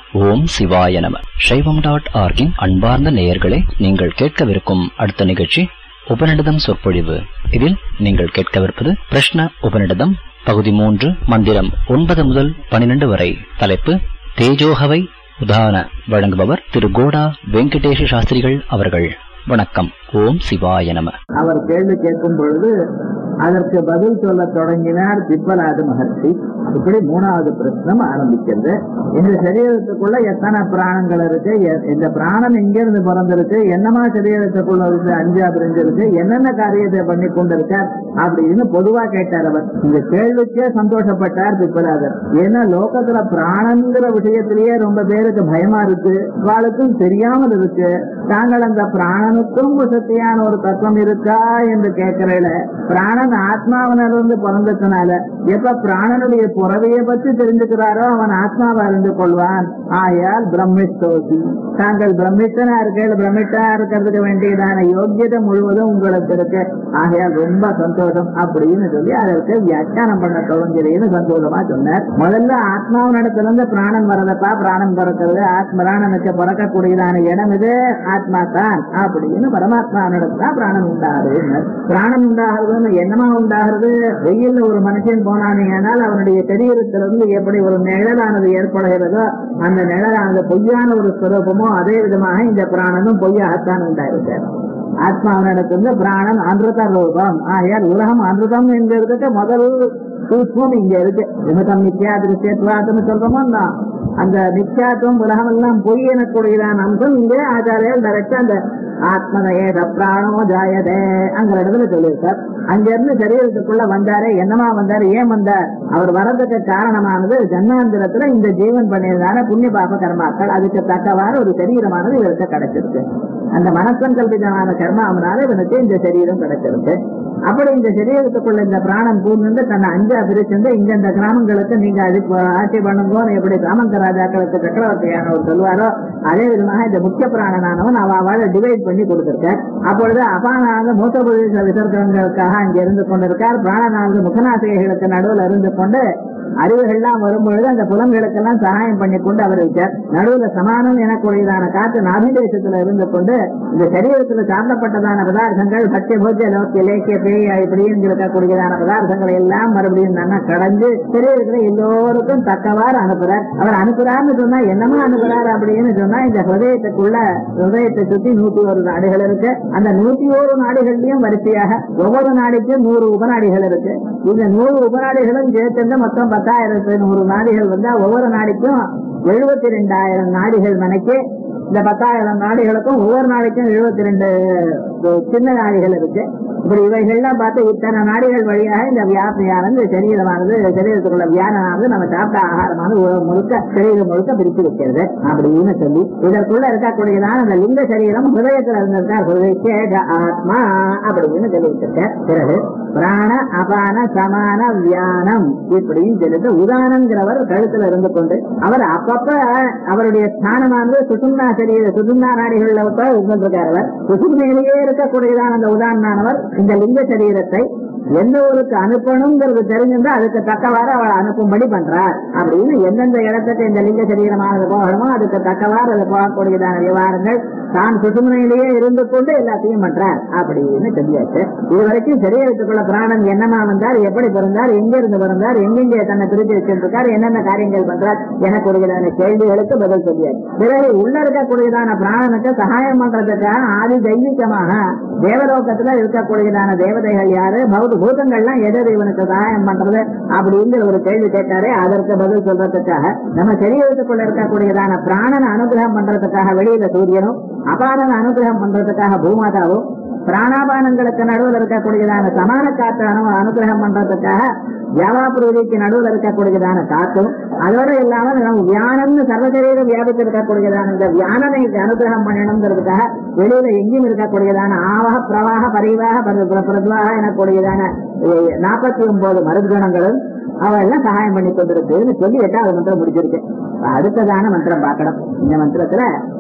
ஓம் சிவாய நம சைவம் டாட் ஆர்கின் அன்பார்ந்த நேயர்களே நீங்கள் கேட்கவிருக்கும் அடுத்த நிகழ்ச்சி உபநிடதம் சொற்பொழிவு இதில் நீங்கள் கேட்கவிருப்பது பிரஷ்ன உபநிடதம் பகுதி மூன்று மந்திரம் ஒன்பது முதல் பனிரெண்டு வரை தலைப்பு தேஜோகவை உதான வழங்குபவர் திரு கோடா வெங்கடேஷ சாஸ்திரிகள் அவர்கள் வணக்கம் ஓம் சிவாய நம அவர் கேள்வி கேட்கும் பொழுது அதற்கு பதில் சொல்ல தொடங்கினார் பிப்பலாத மகர்ஷி இப்படி மூணாவது பிரச்சனம் ஆரம்பிக்கிறது இந்த சரீரத்துக்குள்ள எத்தனை பிராணங்கள் இருக்கு எ- இந்த பிராணம் எங்கிருந்து பிறந்திருக்கு என்னமா சரீரத்துக்குள்ள இருக்கு அஞ்சா பிரிஞ்சிருக்கு என்னென்ன காரியத்தை பண்ணி கொண்டிருக்கார் அப்படின்னு பொதுவா கேட்டார் அவர் இந்த கேள்விக்கே சந்தோஷப்பட்டார் பிப்பலாதர் ஏன்னா லோகத்துல பிராணங்கிற விஷயத்திலேயே ரொம்ப பேருக்கு பயமா இருக்கு வாளுக்கும் தெரியாமல் இருக்கு தாங்கள் அந்த பிராணனுக்கும் சக்தியான ஒரு தத்துவம் இருக்கா என்று கேட்கிறேன் பிராணன் ஆத்மாவினிருந்து பிறந்ததுனால எப்ப பிராணனுடைய புறவையை பற்றி தெரிஞ்சுக்கிறாரோ அவன் ஆத்மாவை அறிந்து கொள்வான் ஆயால் பிரம்மிஷ்டோசி தாங்கள் பிரம்மிஷ்டனா இருக்கேள் பிரம்மிஷ்டா இருக்கிறதுக்கு வேண்டியதான யோக்கியதை முழுவதும் உங்களுக்கு இருக்கு ஆகையால் ரொம்ப சந்தோஷம் அப்படின்னு சொல்லி அதற்கு வியாக்கியானம் பண்ண தொடங்கிறேன்னு சந்தோஷமா சொன்னார் முதல்ல ஆத்மாவினிடத்துல இருந்து பிராணன் வரதப்பா பிராணன் பிறக்கிறது ஆத்ம பிராணனுக்கு பிறக்கக்கூடியதான இடம் இது ஆத்மா தான் அப்படின்னு பரமாத்மாவினிடத்துல தான் பிராணன் உண்டாகுது பிராணன் உண்டாகிறதுன்னு என்னமா உண்டாகிறது வெயில்ல ஒரு மனுஷன் போனானேனால் அவனுடைய சரீரத்திலிருந்து எப்படி ஒரு நிழலானது ஏற்படுகிறதோ அந்த நிழலானது பொய்யான ஒரு ஸ்வரூபமோ அதே விதமாக இந்த பிராணனும் பொய்யாகத்தான் உண்டாயிருக்கு ஆத்மாவினிடத்திலிருந்து பிராணன் அமிர்த ரூபம் ஆகையால் உலகம் அமிர்தம் என்கிறதுக்கு முதல் சூட்சம் இங்க இருக்கு விமதம் நித்யா திருஷ்யத்வாதம்னு சொல்றோமோ நான் அந்த நித்யாத்துவம் உலகம் எல்லாம் பொய் எனக்கூடியதான அம்சம் இங்க ஆச்சாரியர் டைரக்டா அந்த ஆத்மதேத பிராணோ ஜாயதே அங்க இடத்துல சொல்லியிருக்கார் அங்க இருந்து சரீரத்துக்குள்ள வந்தாரு என்னமா வந்தாரு ஏன் வந்தார் அவர் வரதுக்கு காரணமானது ஜன்மாந்திரத்துல இந்த ஜீவன் பண்ணியதான புண்ணிய பாப கர்மாக்கள் அதுக்கு தக்கவாறு ஒரு சரீரமானது இவருக்கு கிடைச்சிருக்கு அந்த மனசங்கல்பிதமான கர்மாவனால இவனுக்கு இந்த சரீரம் கிடைச்சிருக்கு அப்படி இந்த சரீரத்துக்குள்ள இந்த பிராணம் பூர்ந்து தன்னை அஞ்சா பிரிச்சிருந்து இங்க இந்த கிராமங்களுக்கு நீங்க அதுக்கு ஆட்சி பண்ணுங்கன்னு எப்படி கிராமங்க ராஜாக்களுக்கு சக்கரவர்த்தியானவர் சொல்வாரோ அதே விதமாக இந்த முக்கிய பிராணனானவன் அவ அவளை டிவைட் பண்ணி கொடுத்திருக்கார் அப்பொழுது அபானாக மூத்த பிரதேச விசர்க்கங்களுக்காக அங்க இருந்து கொண்டிருக்கார் பிராணனானது முகநாசிகைகளுக்கு நடுவில் இருந்து கொண்டு அறிவுகள்லாம் வரும்பொழுது அந்த புலன்களுக்கெல்லாம் சகாயம் பண்ணி கொண்டு அவர் வச்சார் நடுவுல சமானம் எனக்கூடியதான காற்று நாபிதேசத்துல இருந்து கொண்டு இந்த சரீரத்துல சாப்பிடப்பட்டதான பதார்த்தங்கள் சத்திய போஜ லோக்கிய லேக்கிய பேய் இப்படின்னு இருக்கக்கூடியதான பதார்த்தங்களை எல்லாம் மறுபடியும் நல்லா கடைஞ்சு சரீரத்துல எல்லோருக்கும் தக்கவாறு அனுப்புறார் அவர் அனுப்புறாருன்னு சொன்னா என்னமா அனுப்புறாரு அப்படின்னு சொன்னா இந்த ஹிருதயத்துக்குள்ள ஹிருதயத்தை சுத்தி நூத்தி ஒரு நாடுகள் இருக்கு அந்த நூத்தி ஒரு நாடுகள்லயும் வரிசையாக ஒவ்வொரு நாடுக்கும் நூறு உபநாடிகள் இருக்கு இந்த நூறு உபநாடிகளும் சேர்த்து மொத்தம் பத்தாயிரத்து நூறு நாடுகள் வந்தா ஒவ்வொரு நாடுக்கும் எழுபத்தி ரெண்டாயிரம் நாடுகள் மனைக்கு இந்த பத்தாயிரம் நாடுகளுக்கும் ஒவ்வொரு நாளைக்கும் எழுபத்தி ரெண்டு சின்ன நாடுகள் இருக்கு இப்படி இவைகள்லாம் பார்த்து இத்தனை நாடுகள் வழியாக இந்த வியாசனையானது இந்த சரீரமானது சரீரத்துக்குள்ள வியானமானது நம்ம சாப்பிட்ட ஆகாரமானது உலகம் முழுக்க சரீரம் முழுக்க பிரித்து வைக்கிறது அப்படின்னு சொல்லி இதற்குள்ள இருக்கக்கூடியதான அந்த லிங்க சரீரம் ஹிருதயத்துல இருந்திருக்கார் ஹிருதயேக ஆத்மா அப்படின்னு சொல்லி வச்சிருக்கார் பிறகு பிராண அபான சமான வியானம் இப்படின்னு சொல்லிட்டு உதானங்கிறவர் கழுத்துல இருந்து கொண்டு அவர் அப்பப்ப அவருடைய ஸ்தானமானது சுசும்னா சரீர சுசும்னா நாடிகள்ல இருந்திருக்கார் அவர் சுசும்னையிலேயே இருக்கக்கூடியதான அந்த உதாரணமானவர் இந்த லிங்க சரீரத்தை எந்த ஊருக்கு அனுப்பணுங்கிறது தெரிஞ்சிருந்தா அதுக்கு தக்கவாறு அவளை அனுப்பும்படி பண்றார் அப்படின்னு எந்தெந்த இடத்துக்கு இந்த லிங்க சரீரமானது போகணுமோ அதுக்கு தக்கவாறு அது போகக்கூடியதான விவகாரங்கள் தான் சுசுமனையிலேயே இருந்து கொண்டு எல்லாத்தையும் பண்றார் அப்படின்னு சொல்லியாச்சு இது வரைக்கும் சரீரத்துக்குள்ள பிராணன் என்னமா வந்தார் எப்படி பிறந்தார் எங்க இருந்து பிறந்தார் எங்கெங்கே தன்னை பிரித்து வச்சிருக்கார் என்னென்ன காரியங்கள் பண்றார் எனக்குரியதான கேள்விகளுக்கு பதில் சொல்லியாச்சு பிறகு உள்ள இருக்கக்கூடியதான பிராணனுக்கு சகாயம் பண்றதுக்காக ஆதி தெய்வீகமாக தேவலோகத்துல இருக்கக்கூடியதான தேவதைகள் யாரு பௌத்த பூதங்கள்லாம் எது எது இவனுக்கு சகாயம் பண்றது அப்படிங்கிற ஒரு கேள்வி கேட்டாரே அதற்கு பதில் சொல்றதுக்காக நம்ம சரீரத்துக்குள்ள இருக்கக்கூடியதான பிராணனை அனுகிரகம் பண்றதுக்காக வெளியில சூரியனும் அபாரன அனுகிரகம் பண்றதுக்காக பூமாதாவும் பிராணாபானங்களுக்கு நடுவில் இருக்கக்கூடியதான சமான காற்று அனு அனுகிரகம் பண்றதுக்காக வியாபாபுரிக்கு நடுவில் இருக்கக்கூடியதான காற்றும் அதோட இல்லாம நம்ம வியானம்னு சர்வசரீரம் வியாபித்து இருக்கக்கூடியதான இந்த வியானனை அனுகிரகம் பண்ணணுங்கிறதுக்காக வெளியில எங்கேயும் இருக்கக்கூடியதான ஆவக பிரவாக பரிவாக பிரதுவாக எனக்கூடியதான நாற்பத்தி ஒன்பது மருத்கணங்களும் அவெல்லாம் சகாயம் பண்ணி கொண்டிருக்குன்னு சொல்லி எட்டாவது மந்திரம் முடிச்சிருக்கு அடுத்ததான மந்திரம் பார்க்கணும் இந்த மந்திரத்துல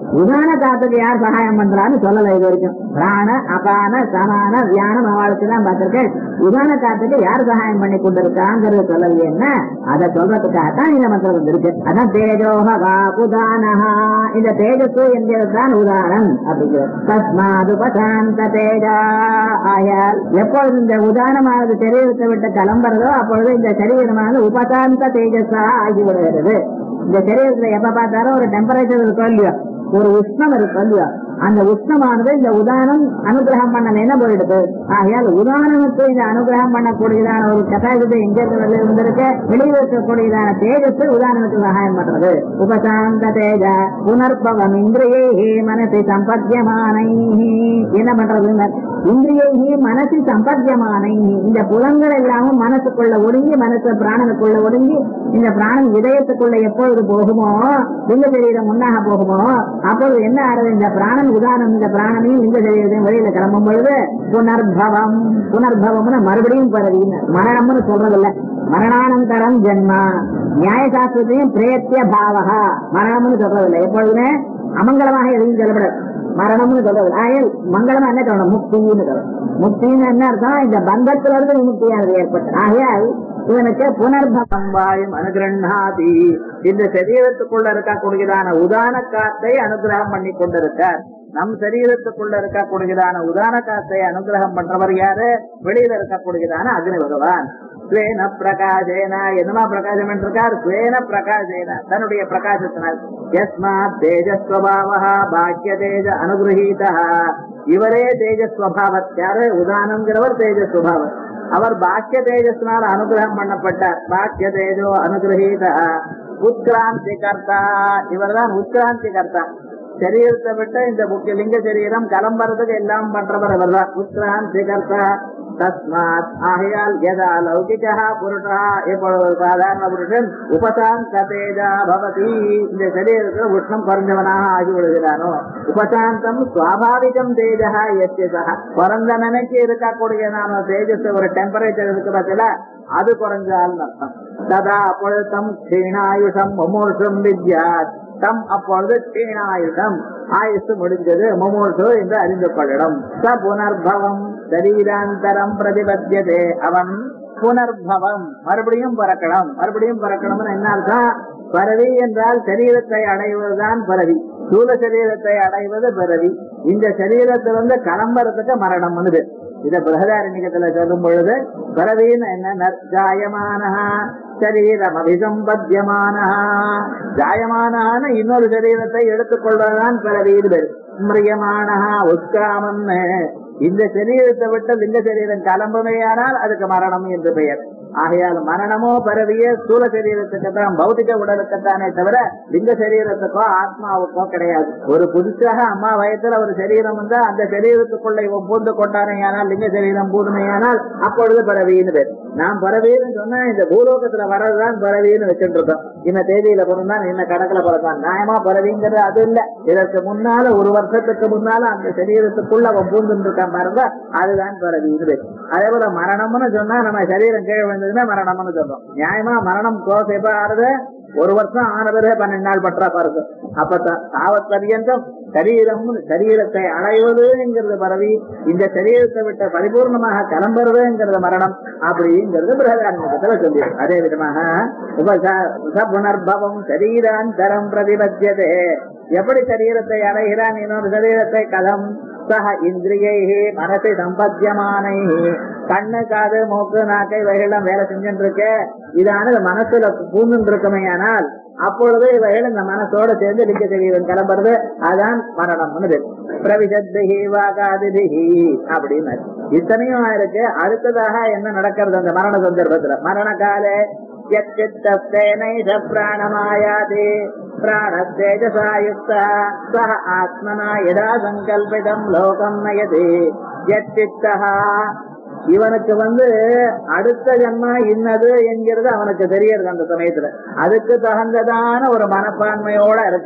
உதான காத்துக்கு யார் சகாயம் பண்றான்னு சொல்லல இது வரைக்கும் பிராண அபான சமான வியானம் அவளுக்கு தான் பார்த்திருக்கேன் உதான காத்துக்கு யார் சகாயம் பண்ணி கொண்டிருக்காங்கிறது சொல்லலையே என்ன அதை சொல்றதுக்காகத்தான் இந்த மந்திரம் வந்திருக்கு அதான் தேஜோஹா உதானஹா இந்த தேஜஸ் என்கிறது தான் உதாரணம் அப்படிங்கிறது தஸ்மாது பசாந்த தேஜா ஆயால் எப்பொழுது இந்த உதாரணமானது சரீரத்தை விட்டு கிளம்புறதோ அப்பொழுது இந்த சரீரமானது உபசாந்த தேஜஸா ஆகிவிடுகிறது இந்த சரீரத்துல எப்ப பார்த்தாலும் ஒரு டெம்பரேச்சர் இருக்கும் இல்லையோ ஒரு உஷ்ணம் இருக்கும் இல்லையோ அந்த உஷ்ணமானது இந்த உதாரணம் அனுகிரகம் பண்ண என்ன போயிடுது ஆகையால் உதாரணத்துக்கு இந்த அனுகிரகம் பண்ணக்கூடியதான ஒரு கெப்பாசிட்டி எங்க இருந்து வெளியே வந்திருக்கு வெளியே இருக்கக்கூடியதான தேஜஸ் உதாரணத்துக்கு சகாயம் பண்றது உபசாந்த தேஜ புனர்பவம் இந்திரியே மனசை சம்பத்தியமானை என்ன பண்றதுன்னு இந்திரியை மனசு சம்பத்தியமானை இந்த புலங்கள் எல்லாமும் மனசுக்குள்ள ஒடுங்கி மனசு பிராணனுக்குள்ள ஒடுங்கி இந்த பிராணன் இதயத்துக்குள்ள எப்பொழுது போகுமோ லிங்க சரீரம் முன்னாக போகுமோ அப்பொழுது என்ன ஆறுது இந்த பிராணன் உதாரணம் இந்த பிராணனையும் இந்த சரீரத்தையும் வெளியில கிளம்பும் பொழுது புனர்பவம் புனர்பவம்னு மறுபடியும் பிறவி மரணம்னு சொல்றதில்ல மரணானந்தரம் ஜென்மா நியாயசாஸ்திரத்தையும் பிரேத்திய பாவகா மரணம்னு சொல்றதில்லை எப்பொழுதுமே அமங்கலமாக எதுவும் சொல்லப்படாது மரணம்னு சொல்றது ஆயல் மங்களமா என்ன சொல்லணும் முக்தின்னு சொல்லணும் முக்தின்னு என்ன அர்த்தம் இந்த பந்தத்துல இருந்து விமுக்தியானது ஏற்பட்டு ஆகையால் இவனுக்கு புனர்பவம் வாயும் அனுகிரண்ணாதி இந்த சரீரத்துக்குள்ள இருக்கக்கூடியதான உதான காத்தை அனுகிரகம் பண்ணி கொண்டிருக்கார் நம் சரீரத்துக்குள்ள இருக்கக்கூடியதான உதான காத்தை அனுகிரகம் பண்றவர் யாரு வெளியில இருக்கக்கூடியதான அக்னி பகவான் ஸ்வேன பிரகாசேன என்னமா பிரகாசம் இருக்கார் ஸ்வேன பிரகாசேன தன்னுடைய பிரகாசத்தினால் யஸ்மாத் தேஜஸ்வபாவா பாக்கிய தேஜ அனுகிரகீதா இவரே தேஜஸ்வபாவத் யாரு உதானங்கிறவர் தேஜஸ்வபாவத் அவர் பாக்கிய தேஜஸ்னால அனுகிரகம் பண்ணப்பட்டார் பாக்கிய தேஜோ அனுகிரகீத உத்கிராந்தி கர்த்தா இவர்தான் உத்கிராந்தி கர்த்தா சரீரத்தை விட்டு இந்த முக்கிய லிங்க சரீரம் கிளம்புறதுக்கு எல்லாம் பண்றவர் இவர்தான் உத்கிராந்தி கர்த்தா தஸ்மாத் ஆகையால் எதா லௌகிகா புருஷா இப்பொழுது ஒரு சாதாரண புருஷன் உபசாந்த தேஜா பவதி இந்த சரீரத்தில் உஷ்ணம் குறைஞ்சவனாக ஆகி விடுகிறானோ உபசாந்தம் சுவாபாவிகம் தேஜா எஸ்யசா பிறந்த நினைக்கு இருக்கக்கூடிய நாம தேஜஸ் ஒரு டெம்பரேச்சர் இருக்கு பார்த்தல அது குறைஞ்சால் அர்த்தம் ததா அப்பொழுது தம் க்ஷீணாயுஷம் முமூர்ஷம் வித்யாத் தம் அப்பொழுது க்ஷீணாயுஷம் ஆயுசு முடிஞ்சது முமூர்ஷு என்று அறிந்து கொள்ளணும் ச புனர்பவம் சரீராந்தரம் பிரதிபத்தியதே அவன் புனர்பவம் மறுபடியும் பிறக்கணும் மறுபடியும் பிறக்கணும்னு என்ன அர்த்தம் பரவி என்றால் சரீரத்தை அடைவதுதான் பரவி சூழ சரீரத்தை அடைவது பிறவி இந்த சரீரத்திலிருந்து கிளம்புறதுக்கு மரணம்னு இத பிரகதாரண்யத்துல சொல்லும் பொழுது பரவின்னு என்ன ஜாயமான சரீரம் அபிசம்பத்தியமான ஜாயமான இன்னொரு சரீரத்தை எடுத்துக்கொள்வதுதான் பிறவின்னு பேரு மிரியமான உத்காமன்னு இந்த சரீரத்தை விட்டு லிங்க சரீரம் கிளம்புமையானால் அதுக்கு மரணம் என்று பெயர் ஆகையால் மரணமோ பரவிய ஸ்தூல சரீரத்துக்கு தான் பௌத்திக உடலுக்குத்தானே தவிர லிங்க சரீரத்துக்கோ ஆத்மாவுக்கோ கிடையாது ஒரு புதுசாக அம்மா வயத்துல ஒரு சரீரம் வந்தா அந்த சரீரத்துக்குள்ள இவன் பூந்து கொண்டானையானால் லிங்க சரீரம் பூதுமையானால் அப்பொழுது பரவின்னு பேர் நான் பரவின்னு சொன்னா இந்த பூலோகத்துல வர்றதுதான் பரவின்னு வச்சுட்டு இருக்கோம் இந்த தேதியில பிறந்தான் இந்த கணக்குல பிறந்தான் நியாயமா பரவிங்கிறது அது இல்ல இதற்கு முன்னால ஒரு வருஷத்துக்கு முன்னால அந்த சரீரத்துக்குள்ள அவன் பூந்து இருக்கான் பாருங்க அதுதான் பரவின்னு பேர் அதே போல மரணம்னு சொன்னா நம்ம சரீரம் கீழே விழுந்ததுன்னா மரணம்னு சொல்றோம் நியாயமா மரணம் கோசை எப்ப ஆறுது ஒரு வருஷம் ஆன பிறகு பன்னெண்டு நாள் பற்றா பாருங்க அப்பதான் தாவத் பரியந்தம் சரீரம் சரீரத்தை அடைவதுங்கிறது பரவி இந்த சரீரத்தை விட்டு பரிபூர்ணமாக கிளம்புறதுங்கிறது மரணம் அப்படிங்கிறது பிரகதாரண்யத்துல சொல்லி அதே விதமாக உபசபுனர்பவம் சரீராந்தரம் பிரதிபத்தியதே எப்படி சரீரத்தை அடைகிறான் இன்னொரு சரீரத்தை கதம் சக இந்திரியை மனசை சம்பத்தியமானை கண்ணு காது மூக்கு நாக்கை வகையெல்லாம் வேலை செஞ்சுட்டு இருக்க இதானது மனசுல பூந்து இருக்குமையானால் அப்பொழுது இவைகள் இந்த மனசோட சேர்ந்து லிங்க சரீரம் கிளம்புறது அதான் மரணம் பிரவிசத்திகி வாகாதிபிகி அப்படின்னு இத்தனையும் இருக்கு அடுத்ததாக என்ன நடக்கிறது அந்த மரண சந்தர்ப்பத்துல மரண காலே यच्चित्तस्तेनैष प्राणमायाति प्राणस्तेजसा युक्तः सः आत्मना यदा सङ्कल्पितम् लोकम् नयति यच्चित्तः இவனுக்கு வந்து அடுத்த ஜன்மா இன்னது என்கிறது அவனுக்கு தெரியறது அந்த சமயத்துல அதுக்கு தகுந்ததான ஒரு மனப்பான்மையோட இருக்கான்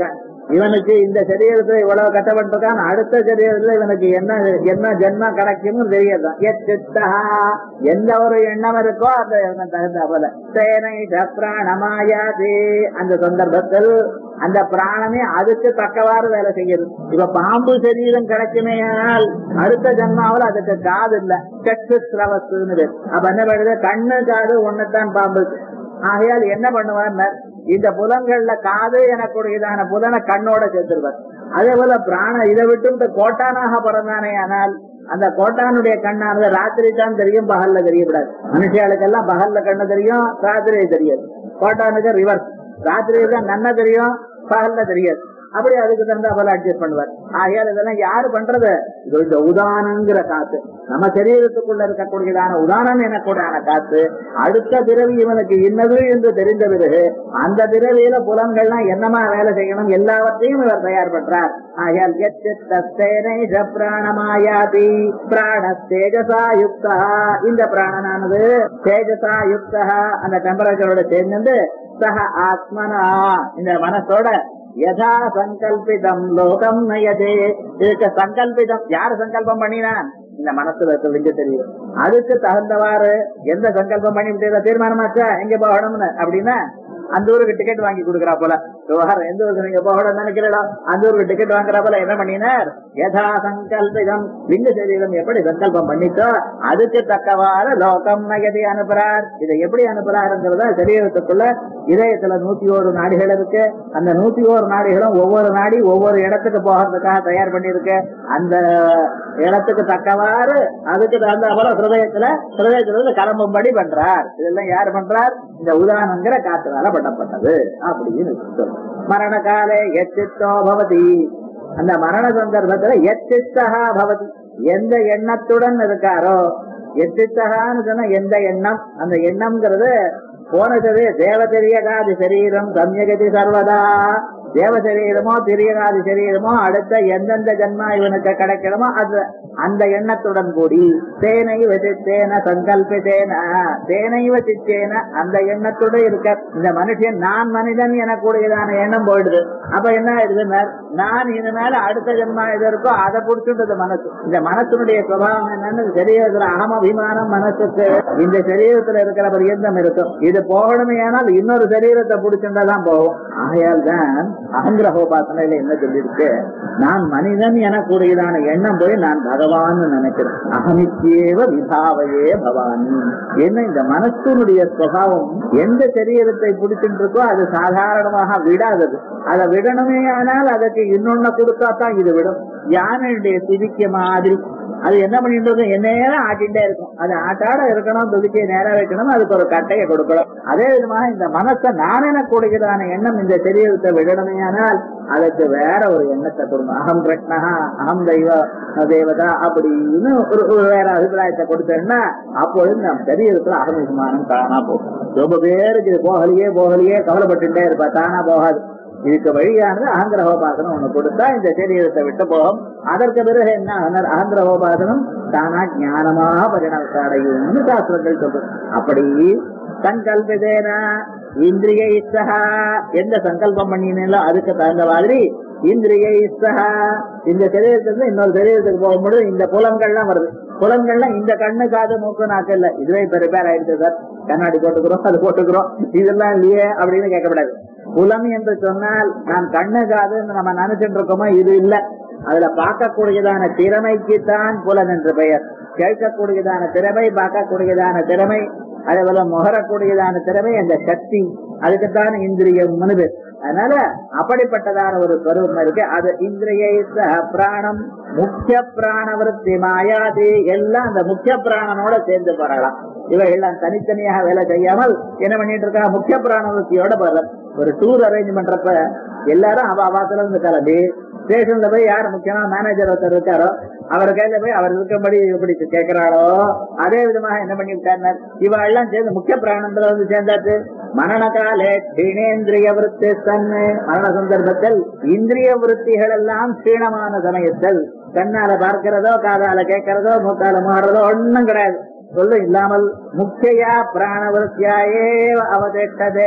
இவனுக்கு இந்த சரீரத்துல இவ்வளவு கட்டப்பட்டிருக்கான் அடுத்த சரீரத்துல இவனுக்கு என்ன என்ன ஜென்மா கிடைக்கும்னு தெரியாது எச்சித்தா எந்த ஒரு எண்ணம் இருக்கோ அந்த இவனுக்கு தகுந்த போல சேனை பிராணமாயாது அந்த சந்தர்ப்பத்தில் அந்த பிராணமே அதுக்கு தக்கவாறு வேலை செய்யுது இப்ப பாம்பு சரீரம் கிடைக்குமேயானால் அடுத்த ஜன்மாவில் அதுக்கு காது இல்ல சட்டு சிரவஸ்துன்னு பேர். அப்ப என்ன பண்ணுது கண்ணு காது ஒண்ணுதான் பாம்பு ஆகையால் என்ன பண்ணுவார் இந்த புலன்கள்ல காது எனக்குடையதான புலனை கண்ணோட சேர்த்துருவார் அதே போல பிராண இதை விட்டு இந்த கோட்டானாக பிறந்தானே ஆனால் அந்த கோட்டானுடைய கண்ணானது ராத்திரி தான் தெரியும் பகல்ல தெரியக்கூடாது மனுஷியாளுக்கெல்லாம் பகல்ல கண்ணு தெரியும் ராத்திரி தெரியாது கோட்டானுக்கு ரிவர்ஸ் ராத்திரி தான் நன்ன தெரியும் பகல்ல தெரியாது அப்படி அதுக்கு தகுந்த போல அட்ஜஸ்ட் பண்ணுவார் ஆகையால் இதெல்லாம் யாரு பண்றது இது இந்த உதானங்கிற காத்து நம்ம சரீரத்துக்குள்ள இருக்கக்கூடியதான உதானம் எனக்கூடியதான காத்து அடுத்த பிறவி இவனுக்கு இன்னது என்று தெரிந்த பிறகு அந்த பிறவியில புலன்கள்லாம் என்னமா வேலை செய்யணும் எல்லாவற்றையும் இவர் தயார் பண்றார் ஆகையால் எச்சித்தேனை பிராணமாயாதி பிராண தேஜசா யுக்தா இந்த பிராணனானது தேஜசா யுக்தா அந்த டெம்பரேச்சரோட சேர்ந்து சக ஆத்மனா இந்த மனசோட யதா சங்கல்பிதம் லோகம் நயதே இதுக்கு சங்கல்பிதம் யார் சங்கல்பம் பண்ணினான் இந்த மனசுல இருக்க தெரியும் அதுக்கு தகுந்தவாறு எந்த சங்கல்பம் பண்ணி விட்டு தீர்மானமாச்சா எங்க போகணும்னு அப்படின்னா அந்த ஊருக்கு டிக்கெட் வாங்கி கொடுக்கறா போல விவகாரம் எந்த ஊருக்கு நீங்க போகணும்னு நினைக்கிறீடோ அந்த ஊருக்கு டிக்கெட் வாங்குறா போல என்ன பண்ணினார் யதா சங்கல்பிதம் லிங்க சரீரம் எப்படி சங்கல்பம் பண்ணிட்டோ அதுக்கு தக்கவாறு லோகம் நகதி அனுப்புறார் இதை எப்படி அனுப்புறாருங்கிறத சரீரத்துக்குள்ள இதயத்துல நூத்தி ஒரு நாடிகள் இருக்கு அந்த நூத்தி ஒரு நாடிகளும் ஒவ்வொரு நாடி ஒவ்வொரு இடத்துக்கு போகிறதுக்காக தயார் பண்ணிருக்கு அந்த இடத்துக்கு தக்கவாறு அதுக்கு தகுந்த போல ஹிருதயத்துல ஹிருதயத்துல கிளம்பும்படி பண்றார் இதெல்லாம் யார் பண்றார் இந்த உதாரணங்கிற காத்துனால பண்ணப்பட்டது அப்படின்னு சொல்றோம். மரண காலே எச்சித்தோ பவதி அந்த மரண சந்தர்ப்பத்துல எச்சித்தகா பவதி எந்த எண்ணத்துடன் இருக்காரோ எச்சித்தகான்னு சொன்னா எந்த எண்ணம் அந்த எண்ணம்ங்கிறது போனது தேவதெரியகாதி சரீரம் சமயகதி சர்வதா தேவ சரீரமோ திரியகாதி சரீரமோ அடுத்த எந்தெந்த ஜன்மா இவனுக்கு கிடைக்கணுமோ அது அந்த எண்ணத்துடன் கூடி தேனை வசித்தேன சங்கல்பித்தேன தேனை வசித்தேன அந்த எண்ணத்தோட இருக்க இந்த மனுஷன் நான் மனிதன் எனக்கூடியதான எண்ணம் போயிடுது அப்ப என்ன ஆயிடுது நான் இனிமேல அடுத்த ஜென்மா எது இருக்கோ அதை புடிச்சுட்டது மனசு இந்த மனசுனுடைய சுபாவம் என்னன்னு சரீரத்துல அகம் அபிமானம் மனசுக்கு இந்த சரீரத்துல இருக்கிற பரியந்தம் இருக்கும் இது போகணுமே ஆனால் இன்னொரு சரீரத்தை புடிச்சுட்டாதான் போகும் ஆகையால் தான் அகங்கிரகோபாசனையில என்ன சொல்லியிருக்கு நான் மனிதன் எனக்கூடியதான எண்ணம் போய் நான் பகவான் நினைக்கிறேன் அகமிக்கேவ விபாவையே பவானி என்ன இந்த மனசுனுடைய சுபாவம் எந்த சரீரத்தை பிடிச்சிட்டு இருக்கோ அது சாதாரணமாக விடாதது அதை விடணுமே ஆனால் அதுக்கு இன்னொன்னு கொடுத்தா தான் இது விடும் யானையுடைய துதிக்க மாதிரி அது என்ன பண்ணிட்டு இருக்கும் என்ன நேரம் ஆட்டிகிட்டே இருக்கும் அது ஆட்டாட இருக்கணும் துதிக்க நேரம் வைக்கணும் அதுக்கு ஒரு கட்டையை கொடுக்கணும் அதே விதமாக இந்த மனசை நான் என கொடுக்கிறதான எண்ணம் இந்த சரீரத்தை விடணுமே ஆனால் அதுக்கு வேற ஒரு எண்ணத்தை கொடுங்க அகம் கிருஷ்ணா அகம் தெய்வ தேவதா அப்படின்னு ஒரு ஒரு வேற அபிப்பிராயத்தை கொடுத்தேன்னா அப்பொழுது நம் சரீரத்துல அகமிசமானம் தானா போகும் ரொம்ப பேருக்கு இது போகலையே போகலையே கவலைப்பட்டுட்டே இருப்பா தானா போகாது இதுக்கு வழியானது அகங்கிரகோபாசனம் ஒண்ணு கொடுத்தா இந்த சரீரத்தை விட்டு போகும் அதற்கு பிறகு என்ன ஆனார்? அகங்கிரகோபாசனம் தானா ஞானமாக பரிணாமத்தை அடையும்னு சாஸ்திரங்கள் சொல்றது அப்படி சங்கல்பிதேன இந்திரிய இச்சகா எந்த சங்கல்பம் பண்ணினீங்களோ அதுக்கு தகுந்த மாதிரி இந்திரிய இச்சகா இந்த சரீரத்துல இன்னொரு சரீரத்துக்கு போகும்போது இந்த புலன்கள்லாம் வருது புலன்கள்லாம் இந்த கண்ணு காது மூக்கு நாக்கு இல்ல இதுவே இப்ப ரிப்பேர் ஆயிடுச்சு சார் கண்ணாடி போட்டுக்கிறோம் அது போட்டுக்கிறோம் இதெல்லாம் இல்லையே அப்படின்னு கேட்கக்கூடாது புலம் என்று சொன்னால் நாம் கண்ணு காது நம்ம நினைச்சிட்டு இருக்கோமோ இது இல்ல அதுல பார்க்கக்கூடியதான திறமைக்குத்தான் புலன் என்று பெயர் கேட்கக்கூடியதான திறமை பார்க்கக்கூடியதான திறமை அதே போல முகரக்கூடியதான திறமை அந்த சக்தி அதுக்குத்தான் இந்திரியம் பேர் அதனால அப்படிப்பட்டதான ஒரு ஸ்வரூபம் இருக்கு அது இந்திரிய சக பிராணம் முக்கிய பிராணவருத்தி மாயாதி எல்லாம் அந்த முக்கிய பிராணனோட சேர்ந்து போறலாம் இவைகள்லாம் தனித்தனியாக வேலை செய்யாமல் என்ன பண்ணிட்டு இருக்கா முக்கிய பிராணவருத்தியோட போறது ஒரு டூர் அரேஞ்ச் பண்றப்ப எல்லாரும் அவ அவாத்துல இருந்து கிளம்பி ஸ்டேஷன்ல போய் யார் முக்கியமா மேனேஜர் ஒருத்தர் இருக்காரோ அவர் கையில போய் அவர் இருக்கும்படி எப்படி கேட்கிறாளோ அதே விதமாக என்ன பண்ணிவிட்டார் இவ எல்லாம் சேர்ந்து முக்கிய பிராணத்துல வந்து சேர்ந்தாச்சு மரண காலே க்ஷீணேந்திரிய விருத்தி தன்னு மரண சந்தர்ப்பத்தில் இந்திரிய விருத்திகள் எல்லாம் க்ஷீணமான சமயத்தில் கண்ணால பார்க்கிறதோ காதால கேட்கிறதோ மூக்கால மாறுறதோ ஒண்ணும் கிடையாது சொல்ல இல்லாமல் முக்கியா பிராணவருத்தியாயே அவதேட்டதே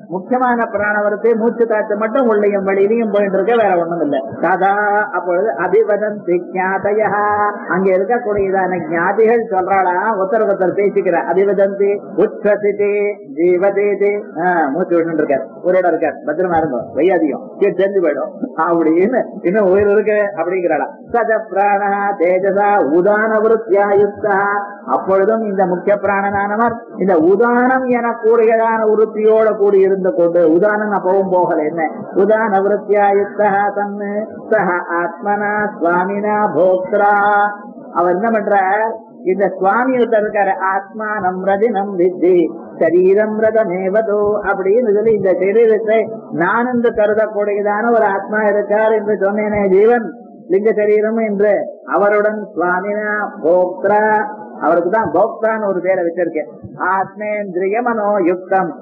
முக்கியமான பிராணவரத்தை மூச்சு காத்து மட்டும் உள்ளையும் வெளியிலையும் போயிட்டு இருக்க வேற ஒண்ணும் இல்ல சதா அப்பொழுது அபிவதந்தி ஞாதைய அங்க இருக்கக்கூடியதான ஞாதிகள் சொல்றாளா ஒருத்தர் ஒருத்தர் பேசிக்கிற அபிவதந்தி உச்சசிதி ஜீவதேதி மூச்சு விட்டு இருக்கார் ஒரு இடம் இருக்கார் பத்திரமா இருந்தோம் வையாதியம் கீழே தெரிஞ்சு போயிடும் அப்படின்னு இன்னும் உயிர் இருக்கு அப்படிங்கிறாளா சஜ பிராண தேஜசா உதான விருத்தியாயுக்தா அப்பொழுதும் இந்த முக்கிய பிராணனானவர் இந்த உதானம் என கூடியதான விருத்தியோட கூடி இருந்து கொண்டு உதானம் அப்பவும் போகல என்ன உதான விருத்தியாயுக்தா தன்னு சக ஆத்மனா சுவாமினா போக்திரா அவர் என்ன பண்றார் இந்த சுவாமி ஒருத்தர் இருக்காரு ஆத்மா நம்ரதினம் வித்தி சரீரம் ரதமேவதோ அப்படின்னு சொல்லி இந்த சரீரத்தை நான் என்று கருதக்கூடியதான ஒரு ஆத்மா இருக்கார் என்று சொன்னேனே ஜீவன் லிங்க சரீரம் என்று அவருடன் சுவாமினா போக்திரா அவருக்கு தான் போக்தான்னு ஒரு பேரை வச்சிருக்கேன் ஆத்மேந்திரிய மனோயுக்தம்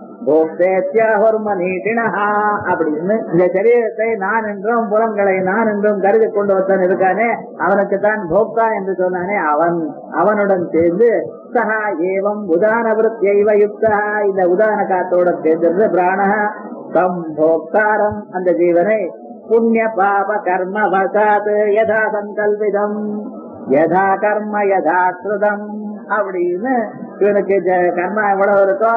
அப்படின்னு இந்த சரீரத்தை நான் என்றும் புலன்களை நான் என்றும் கருதி கொண்டு வந்தன் இருக்கானே அவனுக்கு தான் போக்தா என்று சொன்னானே அவன் அவனுடன் சேர்ந்து சகா ஏவம் உதான விருத்தியைவ யுக்தா இந்த உதான காத்தோட சேர்ந்திருந்து பிராண தம் போக்தாரம் அந்த ஜீவனை புண்ணிய பாப கர்ம வசாத் யதா சங்கல்பிதம் யதா கர்ம யதா கிருதம் அப்படின்னு இவனுக்கு ஜ- கர்மா எவ்வளவு இருக்கோ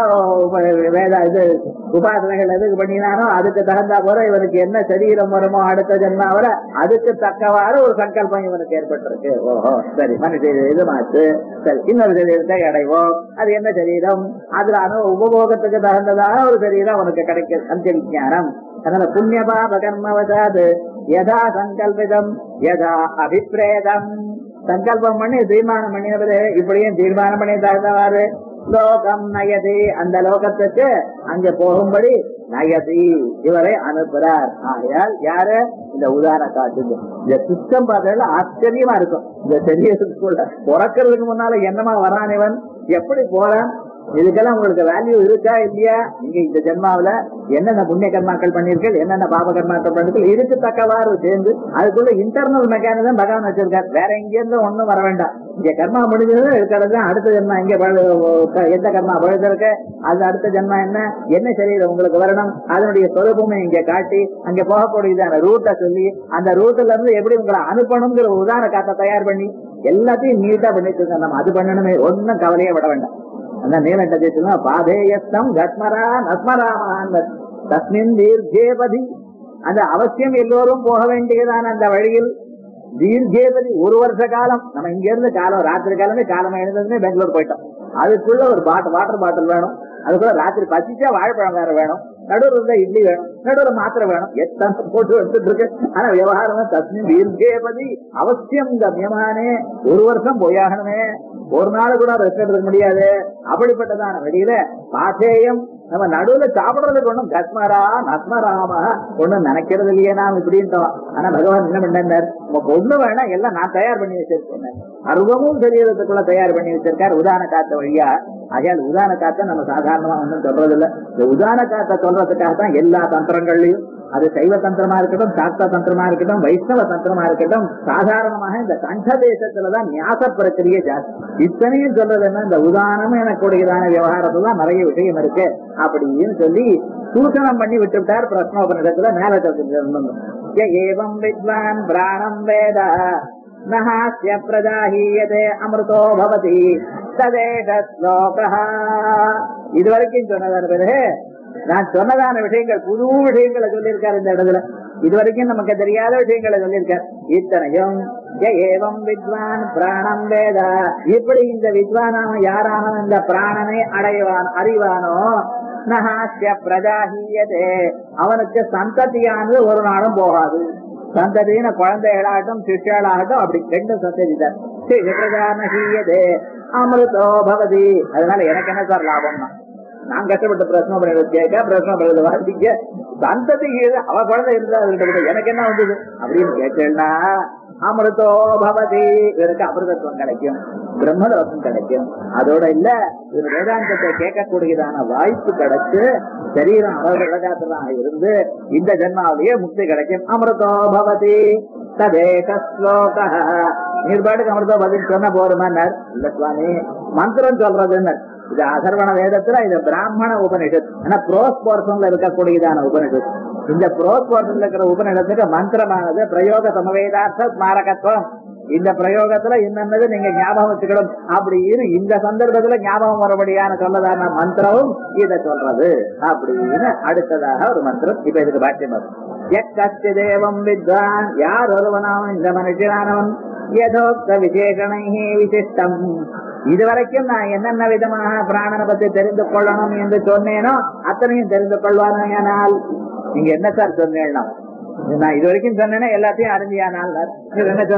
வேத இது உபாசனைகள் எதுக்கு பண்ணினானோ அதுக்கு தகுந்தா போல இவனுக்கு என்ன சரீரம் வருமோ அடுத்த ஜென்மாவில அதுக்கு தக்கவாறு ஒரு சங்கல்பம் இவனுக்கு ஏற்பட்டிருக்கு ஓஹோ சரி மனுஷ இது மாற்று சரி இன்னொரு சரீரத்தை அடைவோம் அது என்ன சரீரம் அதுல அனு உபபோகத்துக்கு தகுந்ததாக ஒரு சரீரம் அவனுக்கு கிடைக்கும் அந்த விஞ்ஞானம் அதனால புண்ணிய பாப கர்மவசாது யதா சங்கல்பிதம் யதா அபிப்பிரேதம் சங்கல்பம் பண்ணி தீர்மானம் பண்ணினது இப்படியும் தீர்மானம் பண்ணி தகுந்தவாறு லோகம் நயதி அந்த லோகத்துக்கு அங்க போகும்படி நயதி இவரை அனுப்புறார் ஆகையால் யாரு இந்த உதாரண காட்டுங்க இந்த சிஸ்டம் பார்த்ததுல ஆச்சரியமா இருக்கும் இந்த சரீரத்துக்குள்ள பிறக்கிறதுக்கு முன்னால என்னமா வரான் இவன் எப்படி போறான் இதுக்கெல்லாம் உங்களுக்கு வேல்யூ இருக்கா இல்லையா நீங்க இந்த ஜென்மாவில என்னென்ன புண்ணிய கர்மாக்கள் பண்ணிருக்கீர்கள் என்னென்ன பாப கர்மாக்கள் பண்ணிருக்கீர்கள் இதுக்கு தக்கவாறு சேர்ந்து அதுக்குள்ள இன்டர்னல் மெக்கானிசம் பகவான் வச்சிருக்கார் வேற எங்க இருந்து ஒண்ணும் வர வேண்டாம் இங்க கர்மா முடிஞ்சது இருக்கிறது அடுத்த ஜென்மா எங்க பழு- எந்த கர்மா பழுதிருக்கு அது அடுத்த ஜென்மா என்ன என்ன சரீரம் உங்களுக்கு வரணும் அதனுடைய சொரூபமே இங்க காட்டி அங்க போகக்கூடியதான ரூட்டை சொல்லி அந்த ரூட்ல இருந்து எப்படி உங்களை அனுப்பணுங்கிற ஒரு உதாரண காத்த தயார் பண்ணி எல்லாத்தையும் நீட்டா பண்ணிட்டு இருக்காங்க நம்ம அது பண்ணணுமே ஒன்னும் கவலையே விட வேண்டாம் அதான் நீலண்ட தேசம் பாதேயஸ்தம் கஸ்மரா நஸ்மராமான் தஸ்மின் தீர்க்கேபதி அந்த அவசியம் எல்லோரும் போக வேண்டியதான அந்த வழியில் தீர்க்கேபதி ஒரு வருஷ காலம் நம்ம இங்க இருந்து காலம் ராத்திரி காலமே காலம் எழுந்ததுமே பெங்களூர் போயிட்டோம் அதுக்குள்ள ஒரு பாட்டில் வாட்டர் பாட்டில் வேணும் அதுக்குள்ள ராத்திரி பசிச்சா வாழைப்பழம் வேற வேணும் நடுவில் இருந்தா இட்லி வேணும் நடுவில் மாத்திரை வேணும் எத்தனை போட்டு வந்துட்டு இருக்கு ஆனா விவகாரம் தஸ்மின் தீர்க்கேபதி அவசியம் இந்த நியமானே ஒரு வருஷம் போயாகணுமே ஒரு நாள் கூட ரெஸ்ட் எடுக்க முடியாது அப்படிப்பட்டதான வெளியில பாசேயம் நம்ம நடுவுல சாப்பிடுறதுக்கு ஒண்ணும் கஸ்மரா நஸ்மராம ஒண்ணும் நினைக்கிறது இல்லையே நாம் இப்படின்ட்டோம் ஆனா பகவான் என்ன பண்ணார் உங்க ஒண்ணு வேணா எல்லாம் நான் தயார் பண்ணி வச்சிருக்கேன் அருவமும் சரீரத்துக்குள்ள தயார் பண்ணி வச்சிருக்காரு உதாரண காத்த வழியா ஆகையால் உதாரண காத்த நம்ம சாதாரணமா ஒண்ணும் சொல்றது இல்ல இந்த உதாரண காத்த சொல்றதுக்காக தான் எல்லா தந்திரங்கள்லயும் அது சைவ தந்திரமா இருக்கட்டும் சாஸ்திர தந்திரமா இருக்கட்டும் வைஷ்ணவ தந்திரமா இருக்கட்டும் சாதாரணமாக இந்த கண்ட தேசத்துலதான் நியாச பிரக்கிரியை ஜாஸ்தி இத்தனையும் சொல்றது என்ன இந்த உதாரணம் எனக்கூடியதான விவகாரத்துல தான் நிறைய விஷயம் இருக்கு அப்படின்னு சொல்லி சூசனம் பண்ணி விட்டுவிட்டார் பிரஸ்னோபனிடத்துல மேல சொல்லிருந்தோம் ய ஏவம் வித்வான் பிராணம் வேத நஹாஸ்ய பிரஜாஹீயதே அமிர்தோ பவதி ததேஷ ஸ்லோகः இதுவரைக்கும் சொன்னதான பிறகு நான் சொன்னதான விஷயங்கள் புது விஷயங்களை சொல்லியிருக்காரு இந்த இடத்துல இதுவரைக்கும் நமக்கு தெரியாத விஷயங்களை சொல்லியிருக்கார் இத்தனையும் ய ஏவம் வித்வான் பிராணம் வேத இப்படி இந்த வித்வானான யாரான இந்த பிராணனை அடைவான் அறிவானோ நஹாஸ்ய பிரஜாஹீயதே அவனுக்கு சந்ததியானது ஒரு நாளும் போகாது சந்ததின குழந்தைகளாகட்டும் சிஷ்யாளாகட்டும் அப்படி ரெண்டு சந்ததி தான் பிரஜானஹீயதே அமிர்தோ பவதி அதனால எனக்கு என்ன சார் லாபம்னா நான் கஷ்டப்பட்டு பிரச்சனை பண்ணி கேட்க பிரச்சனை பண்ணி வாசிக்க சந்ததி அவ குழந்தை இருந்தா அதுகிட்ட கூட எனக்கு என்ன வந்தது அப்படின்னு கேட்டேன்னா அமிர்தோ பவதி இவருக்கு அமிர்தத்துவம் கிடைக்கும் பிரம்மலோகம் கிடைக்கும் அதோட இல்ல இவர் வேதாந்தத்தை கேட்கக்கூடியதான வாய்ப்பு கிடைச்சு சரீரம் அவர்களாக இருந்து இந்த ஜென்மாவிலேயே முக்தி கிடைக்கும் அமிர்தோ பவதி ததேக ஸ்லோக நீர் பாட்டுக்கு அமிர்தோ பதில் சொன்ன போருமான்னார் இல்ல சுவாமி மந்திரம் சொல்றதுன்னு இது அதர்வண வேதத்துல இது பிராமண உபனிஷத் ஆனா ப்ரோஸ் போர்ஷன்ல இருக்கக்கூடியதான உபனிஷத் இந்த ப்ரோஸ் போர்ஷன்ல இருக்கிற உபனிஷத்துக்கு மந்திரமானது பிரயோக சமவேதார்த்த ஸ்மாரகத்துவம் இந்த பிரயோகத்துல என்னென்னது நீங்க ஞாபகம் வச்சுக்கணும் அப்படின்னு இந்த சந்தர்ப்பத்துல ஞாபகம் வரபடியான சொல்லதான மந்திரமும் இத சொல்றது அப்படின்னு அடுத்ததாக ஒரு மந்திரம் இப்ப இதுக்கு பாக்கியம் வரும் எக்கஸ்ய தேவம் வித்வான் யார் ஒருவனாவும் இந்த மனுஷனானவன் யதோக்த விசேஷனை விசிஷ்டம் இதுவரைக்கும் நான் என்னென்ன விதமாக பிராணனை பத்தி தெரிந்து கொள்ளணும் என்று சொன்னேனோ அத்தனையும் தெரிந்து கொள்வானால் நீங்க என்ன சார் சொன்னேன்னா நான் இது வரைக்கும் சொன்னேன்னா எல்லாத்தையும் அறிஞ்சியானால் நீங்க என்ன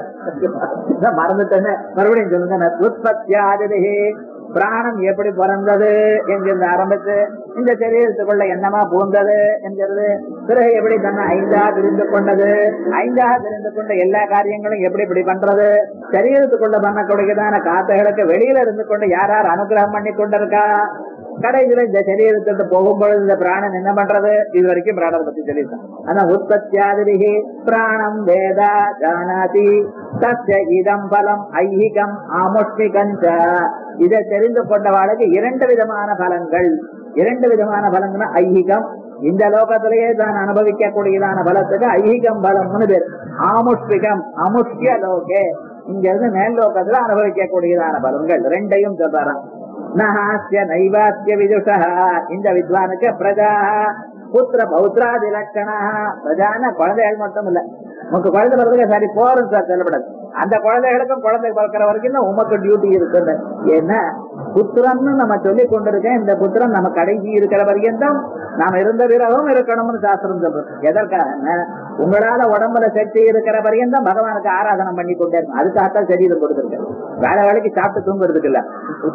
சொன்னீங்க மறந்துட்டேன்னு மறுபடியும் சொல்லுங்க உற்பத்தியாதிதே பிராணம் எப்படி பிறந்தது என்கிறது ஆரம்பித்து இந்த சரீரத்துக்குள்ள என்னமா பூந்தது என்கிறது பிறகு எப்படி தன்னை ஐந்தா தெரிந்து கொண்டது ஐந்தா தெரிந்து கொண்ட எல்லா காரியங்களும் எப்படி இப்படி பண்றது சரீரத்துக்குள்ள பண்ணக்கூடியதான காத்தைகளுக்கு வெளியில இருந்து கொண்டு யார் யார் அனுகிரகம் பண்ணி கொண்டிருக்கா கடைசியில இந்த சரீரத்துக்கு போகும்பொழுது இந்த பிராணன் என்ன பண்றது இது வரைக்கும் பிராணத்தை பத்தி சொல்லியிருக்கான் ஆனா உற்பத்தியாதிரிகி பிராணம் வேதா ஜானாதி தஸ்ய இதம் பலம் ஐஹிகம் ஆமுஷ்மிகஞ்ச இதை தெரிந்து கொண்டவாளுக்கு இரண்டு விதமான பலங்கள் இரண்டு விதமான பலங்கள்னா ஐஹிகம் இந்த லோகத்திலேயே தான் அனுபவிக்க கூடியதான பலத்துக்கு ஐஹிகம் பலம்னு பேர் ஆமுஷ்மிகம் அமுஷ்ய லோகே இங்க இருந்து மேல் லோகத்துல அனுபவிக்க கூடியதான பலன்கள் ரெண்டையும் சொல்றாராம் நஹாஸ்ய நைவாஸ்ய விதுஷா இந்த வித்வானுக்கு பிரஜா புத்திர பௌத்ராதி லட்சணா பிரஜான குழந்தைகள் மட்டும் இல்ல உனக்கு குழந்தை பிறகு சரி போறோம் சார் சொல்லப்படாது அந்த குழந்தைகளுக்கும் குழந்தை பிறக்கிற வரைக்கும் தான் உமக்கு டியூட்டி இருக்குது ஏன்னா புத்திரன்னு நம்ம சொல்லி கொண்டிருக்கேன் இந்த புத்திரன் நம்ம கடைசி இருக்கிற வரைக்கும் தான் நாம இருந்த பிறகும் இருக்கணும்னு சாஸ்திரம் சொல்றோம் எதற்காக உங்களால உடம்புல சக்தி இருக்கிற வரையும் தான் பகவானுக்கு ஆராதனை பண்ணி கொண்டே இருக்கும் அதுக்காகத்தான் சரீரம் கொடுத்துருக்கேன் வேலை வேலைக்கு சாப்பிட்டு தூங்குறதுக்கு இல்ல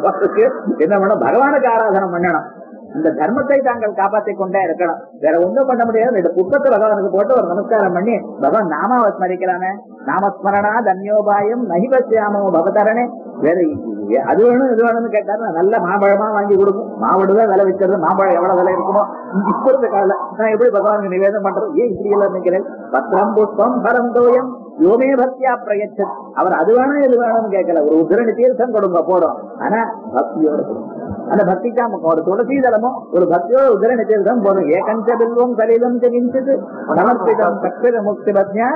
என்ன பண்ணணும் பகவானுக்கு ஆராதனை பண்ணணும் இந்த தர்மத்தை தாங்கள் காப்பாற்றிக் கொண்டே இருக்கணும் வேற ஒண்ணும் பண்ண முடியாது ரெண்டு புத்தத்தை பகவானுக்கு போட்டு ஒரு நமஸ்காரம் பண்ணி பகவான் நாமாவை ஸ்மரிக்கிறானே நாமஸ்மரணா தன்யோபாயம் நகிபத்தியாமோ பவதரணே வேற அது வேணும் இது வேணும்னு கேட்டாரு நல்ல மாம்பழமா வாங்கி கொடுக்கும் மாவடுதான் விலை வச்சிருது மாம்பழம் எவ்வளவு விலை இருக்குமோ இப்ப இருந்த கால நான் எப்படி பகவானுக்கு நிவேதம் பண்றது ஏன் இப்படி எல்லாம் நினைக்கிறேன் பத்திரம் புஷ்பம் பரம் தோயம் யோமே பக்தியா பிரயச்சன் அவர் அது வேணும் இது வேணும்னு கேட்கல ஒரு உதிரணி தீர்த்தம் கொடுங்க போறோம் ஆனா பக்தியோட கொடுங்க அந்த பக்தி காமக்கம் ஒரு துளசி தளமும் ஒரு பக்தியோட உதிரணி தீர்த்தம் போதும் ஏகஞ்ச பில்வம் சலீலம் கிஞ்சிது நமஸ்கிதம் சக்திர முக்தி பத்யா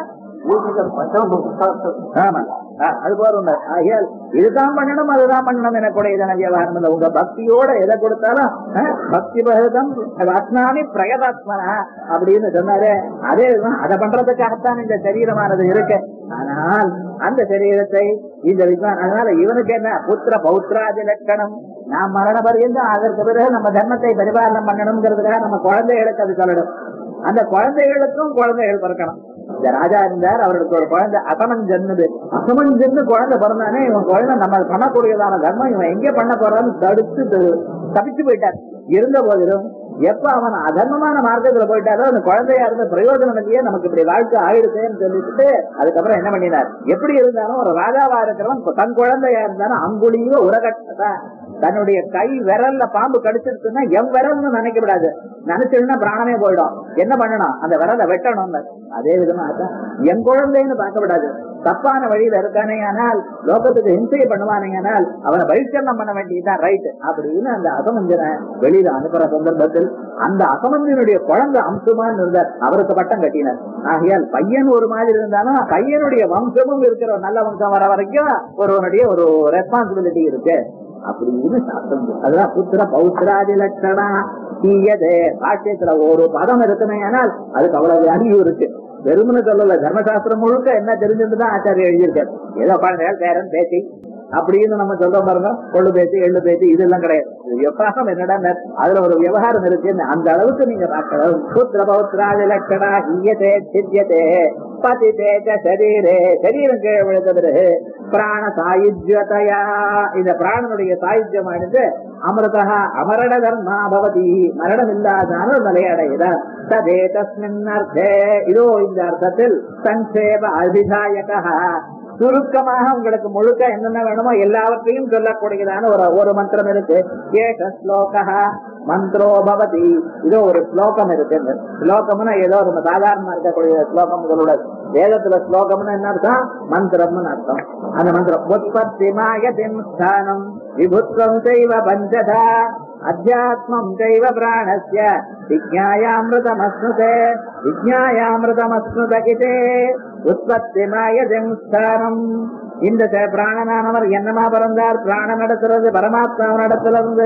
ஆமா அது போறோம் ஆகியால் இதுதான் பண்ணணும் அதுதான் பண்ணணும் எனக்குடைய இதன விவகாரம் இல்லை உங்க பக்தியோட எதை கொடுத்தாலும் பக்தி பகதம் அஸ்னாமி பிரயதாத்மனா அப்படின்னு சொன்னாரு அதே அதை பண்றதுக்காகத்தான் இந்த சரீரமானது இருக்கு ஆனால் அந்த சரீரத்தை இந்த வித்வான் அதனால இவனுக்கு என்ன புத்திர பௌத்ராதி லட்சணம் நாம் மரண பரியந்தம் அதற்கு பிறகு நம்ம தர்மத்தை பரிபாலனம் பண்ணணுங்கிறதுக்காக நம்ம குழந்தைகளுக்கு அது சொல்லணும் அந்த குழந்தைகளுக்கும் குழந்தைகள் பிறக்கணும் இந்த ராஜா இருந்தார் அவருக்கு ஒரு குழந்தை அசமன் ஜன்னு அசமன் ஜன்னு குழந்தை பிறந்தானே இவன் குழந்தை நம்ம பண்ணக்கூடியதான தர்மம் இவன் எங்க பண்ண போறான்னு தடுத்து தப்பிச்சு போயிட்டார் இருந்த போதிலும் எப்ப அவன் அதர்மமான மார்க்கத்துல போயிட்டாரோ அந்த குழந்தையா இருந்த பிரயோஜனம் இல்லையே நமக்கு இப்படி வாழ்க்கை ஆயிடுச்சேன்னு சொல்லிட்டு அதுக்கப்புறம் என்ன பண்ணினார் எப்படி இருந்தாலும் ஒரு ராஜாவா இருக்கிறவன் தன் குழந்தையா இருந்தாலும் அங்குழியோ உரகட்ட தன்னுடைய கை விரல்ல பாம்பு கடிச்சிருச்சுன்னா என் விரல்னு நினைக்க கூடாது நினைச்சிருந்தா பிராணமே போயிடும் என்ன பண்ணணும் அந்த விரலை வெட்டணும் அதே விதமா என் குழந்தைன்னு பார்க்க விடாது தப்பான வழியில இருக்கானே ஆனால் லோகத்துக்கு ஹிம்சையை பண்ணுவானே ஆனால் அவனை பகிஷ்கரணம் பண்ண வேண்டியதுதான் ரைட் அப்படின்னு அந்த அசமஞ்சனை வெளியில அனுப்புற சந்தர்ப்பத்தில் அந்த அசமஞ்சனுடைய குழந்தை அம்சமான் இருந்தார் அவருக்கு பட்டம் கட்டினார் ஆகையால் பையன் ஒரு மாதிரி இருந்தாலும் பையனுடைய வம்சமும் இருக்கிற நல்ல வம்சம் வர வரைக்கும் ஒருவனுடைய ஒரு ரெஸ்பான்சிபிலிட்டி இருக்கு அப்படின்னு சாஸ்திரம் அதுதான் புத்திர பௌத்திராதி லட்சணா தீயதே பாஷ்யத்துல ஒரு பதம் இருக்குமே ஆனால் அதுக்கு அவ்வளவு அறிவு இருக்கு வெறுமனு சொல்லல தர்மசாஸ்திரம் முழுக்க என்ன தெரிஞ்சிருந்துதான் ஆச்சாரிய எழுதியிருக்காரு ஏதோ குழந்தைகள் பேரன் பேச்சு அப்படின்னு நம்ம சொல்றோம் பாருங்க கொள்ளு பேச்சு எள்ளு பேச்சு இதெல்லாம் கிடையாது விவகாரம் என்னடா அதுல ஒரு விவகாரம் இருக்கு அந்த அளவுக்கு நீங்க பார்க்கணும் புத்திர பௌத்திராதி லட்சணா ஈயத்தே சித்தியத்தே பதிதே சரீரே சரீரம் கீழே விழுந்த பிறகு பிராண சாயுஜ்யதையா இந்த பிராணனுடைய சாயுஜ்யமானது அமிர்தா அமரண தர்மா பவதி மரணம் இல்லாதான நிலையடைகிறார் ததே தஸ்மின் அர்த்தே இதோ இந்த அர்த்தத்தில் சங்கேப அபிதாயக சுருக்கமாக உங்களுக்கு முழுக்க என்னென்ன வேணுமோ எல்லாவற்றையும் சொல்லக்கூடியதான ஒரு ஒரு மந்திரம் இருக்கு ஏக ஸ்லோக மந்திரோ பவதி இதோ ஒரு ஸ்லோகம் இருக்கு ஸ்லோகம்னா ஏதோ ஒரு சாதாரணமா இருக்கக்கூடிய ஸ்லோகம் இதோட வேதத்துல ஸ்லோகம்னு என்ன அர்த்தம் மந்திரம்னு அர்த்தம் அந்த மந்திரம் உற்பத்தி மாயதிம் ஸ்தானம் விபுத்வம் செய்வ பஞ்சதா அத்தியாத்மம் செய்வ பிராணஸ்ய விஜயாமிருதமஸ்னுதே விஜயாமிருதமஸ்னுத இதே உற்பத்தி மாயதிம் ஸ்தானம் இந்த ச- பிராணனானவர் என்னமா பிறந்தார் பிராணம் நடத்துறது பரமாத்மா நடத்துறது